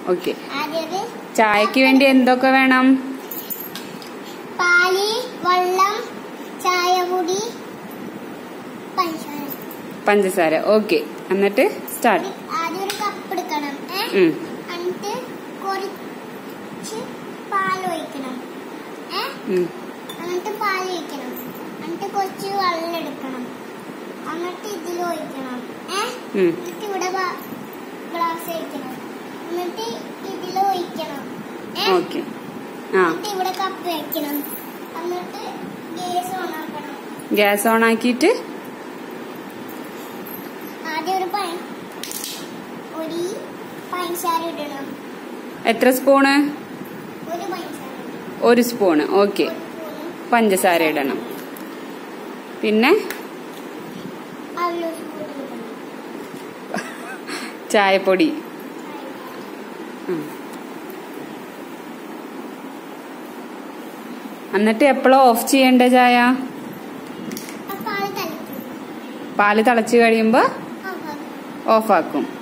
Okay ആദ്യം ഒരു ചായക്ക് വേണ്ടി എന്തൊക്കെ വേണം പാല് വെള്ളം ചായപ്പൊടി പഞ്ചസാര പഞ്ചസാര ഓക്കെ എന്നിട്ട് സ്റ്റാർട്ട് ആദ്യം ഒരു കപ്പ് എടുക്കണം ഏ ഉം. എന്നിട്ട് കുറച്ച് പാൽ ഒഴിക്കണം ഏ ഉം. എന്നിട്ട് പാൽ ഒഴിക്കണം എന്നിട്ട് കുറച്ച് വെള്ളം എടുക്കണം എന്നിട്ട് ഇതിൽ ഒഴിക്കണം ഏ ഉം. എന്നിട്ട് ഇവിടെ ഗ്ലാസ് ഒഴിക്കണം എന്നിട്ട് ഇതിൽ ഒഴിക്കണം ഏ ഓക്കെ ആ എന്നിട്ട് ഇവിടെ കപ്പ് വെക്കണം എന്നിട്ട് ഗ്യാസ് ഓണാക്കണം ഗ്യാസ് ഓൺ ആക്കിയിട്ട് ആദ്യം ഒരു പഴ ഒരു പഞ്ചസാര ഇടണം എത്ര സ്പൂണ് ഒരു പഞ്ചസാര ഒരു സ്പൂണ് ഓക്കെ ഒരു സ്പൂണ് പഞ്ചസാര ഇടണം പിന്നെ അര സ്പൂൺ ഇടണം ചായപ്പൊടി ഉം. എന്നിട്ട് എപ്പോഴാ ഓഫ് ചെയ്യേണ്ട ചായ അപ്പൊ അത് തളിക്കും പാല് തിളച്ച് കഴിയുമ്പോൾ അപ്പൊ ഓഫാക്കും